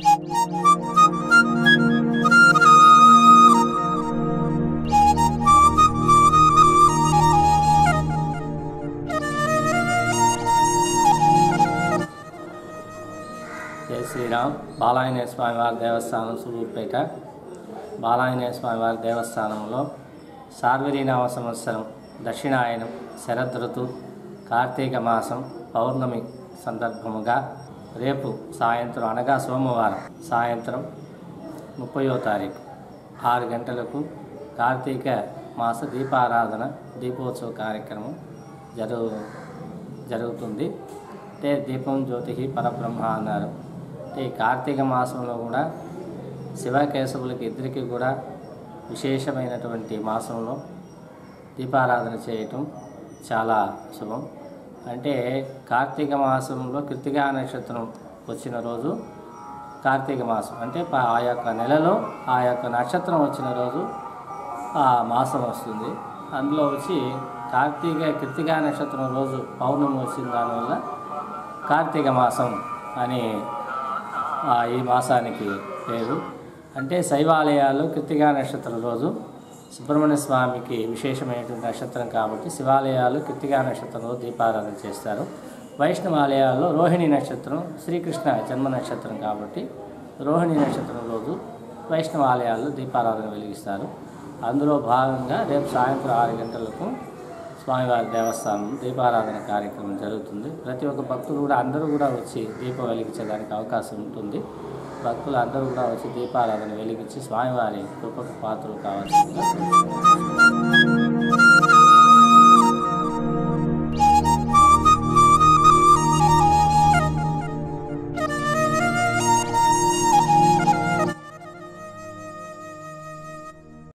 జై శ్రీరామ్ బాలాంజనేయ స్వామి వారి దేవస్థానం సూలూరుపేట బాలాంజనేయ స్వామి వారి దేవస్థానంలో సార్వరీనామ సంవత్సరం దక్షిణాయనం శరదృతు కార్తీక మాసం పౌర్ణమి సందర్భముగా రేపు సాయంత్రం అనగా సోమవారం సాయంత్రం ముప్పయో తారీఖు ఆరు గంటలకు కార్తీక మాస దీపారాధన దీపోత్సవ కార్యక్రమం జరుగు జరుగుతుంది అంటే దీపం జ్యోతి పరబ్రహ్మ అన్నారు అంటే ఈ కార్తీక మాసంలో కూడా శివకేశవులకి ఇద్దరికి కూడా విశేషమైనటువంటి మాసంలో దీపారాధన చేయటం చాలా శుభం అంటే కార్తీక మాసంలో కృతికా నక్షత్రం వచ్చిన రోజు కార్తీక మాసం అంటే ప- ఆ యొక్క నెలలో ఆ యొక్క నక్షత్రం వచ్చిన రోజు ఆ మాసం వస్తుంది అందులో వచ్చి కార్తీక కృతికా నక్షత్రం రోజు పౌర్ణమి వచ్చిన దానివల్ల కార్తీక మాసం అని ఆ, ఈ మాసానికి పేరు అంటే శైవాలయాలు కృతికా నక్షత్రం రోజు సుబ్రహ్మణ్య స్వామికి విశేషమైనటువంటి నక్షత్రం కాబట్టి శివాలయాలు కృతికా నక్షత్రం రోజు దీపారాధన చేస్తారు వైష్ణవ ఆలయాల్లో రోహిణి నక్షత్రం శ్రీకృష్ణ జన్మ నక్షత్రం కాబట్టి రోహిణి నక్షత్రం రోజు వైష్ణవ ఆలయాల్లో దీపారాధన వెలిగిస్తారు అందులో భాగంగా రేపు సాయంత్రం ఆరు గంటలకు స్వామివారి దేవస్థానం దీపారాధన కార్యక్రమం జరుగుతుంది ప్రతి ఒక్క భక్తులు కూడా అందరూ కూడా వచ్చి దీపం వెలిగించడానికి అవకాశం ఉంటుంది భక్తులు అందరూ కూడా వచ్చి దీపారాధన వెలిగించి స్వామివారి కృపకు పాత్రలు కావాల్సిందిగా కోరుతున్నాను.